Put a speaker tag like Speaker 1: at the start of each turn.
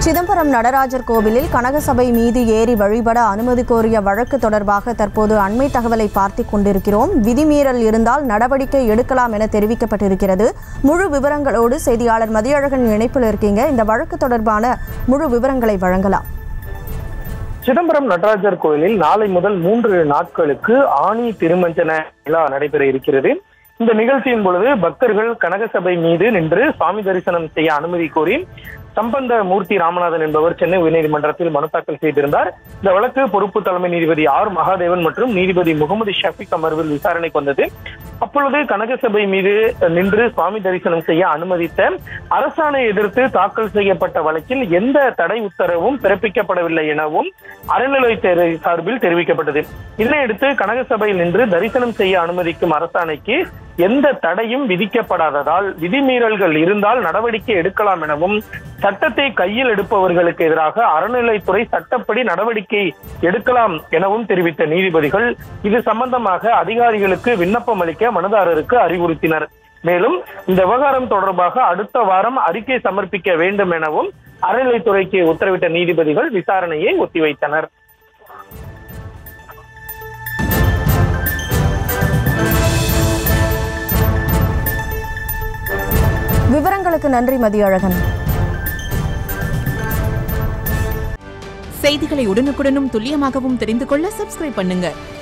Speaker 1: சிதம்பரம் நடராஜர் கோவிலில் கனகசபை மீது ஏறி வழிபட அனுமதி கோரிய வழக்கு தொடர்பாக தற்போது அண்மை தகவலை பார்த்துக் கொண்டிருக்கிறோம் விதிமீறல் இருந்தால் நடவடிக்கை எடுக்கலாம் என தெரிவிக்கப்பட்டிருக்கிறது முழு விவரங்களோடு செய்தியாளர் மதியழகன் இணைப்பில் இருக்கீங்க இந்த வழக்கு தொடர்பான முழு விவரங்களை வழங்கலாம்
Speaker 2: சிதம்பரம் நடராஜர் கோயிலில் நாளை முதல் மூன்று நாட்களுக்கு ஆணி திருமஞ்சன விழா நடைபெற இருக்கிறது இந்த நிகழ்ச்சியின் பொழுது பக்தர்கள் கனகசபை மீது நின்று சுவாமி தரிசனம் செய்ய அனுமதி கோரி சம்பந்த மூர்த்தி ராமநாதன் என்பவர் சென்னை உயர்நீதிமன்றத்தில் மனு தாக்கல் செய்திருந்தார் இந்த வழக்கு பொறுப்பு தலைமை நீதிபதி ஆர் மகாதேவன் மற்றும் நீதிபதி முகமது ஷஃபிக் அமர்வில் விசாரணைக்கு வந்தது அப்பொழுது கனகசபை மீது நின்று சுவாமி தரிசனம் செய்ய அனுமதித்த அரசாணை எதிர்த்து தாக்கல் செய்யப்பட்ட வழக்கில் எந்த தடை உத்தரவும் பிறப்பிக்கப்படவில்லை எனவும் அறநிலையத்துறை சார்பில் தெரிவிக்கப்பட்டது இதனையடுத்து கனகசபையில் நின்று தரிசனம் செய்ய அனுமதிக்கும் அரசாணைக்கு எந்த தடையும் விதிக்கப்படாததால் விதிமீறல்கள் இருந்தால் நடவடிக்கை எடுக்கலாம் எனவும் சட்டத்தை கையில் எடுப்பவர்களுக்கு எதிராக அறநிலைத்துறை சட்டப்படி நடவடிக்கை எடுக்கலாம் எனவும் தெரிவித்த நீதிபதிகள் இது சம்பந்தமாக அதிகாரிகளுக்கு விண்ணப்பம் அளிக்க மனுதாரருக்கு அறிவுறுத்தினர் மேலும் இந்த விவகாரம் தொடர்பாக அடுத்த வாரம் அறிக்கை சமர்ப்பிக்க வேண்டும் எனவும் அறநிலைத்துறைக்கு உத்தரவிட்ட நீதிபதிகள் விசாரணையை ஒத்திவைத்தனர்
Speaker 1: விவரங்களுக்கு நன்றி மதியழகன்
Speaker 3: செய்திகளை உடனுக்குடனும் துல்லியமாகவும் தெரிந்து கொள்ள சப்ஸ்கிரைப் பண்ணுங்க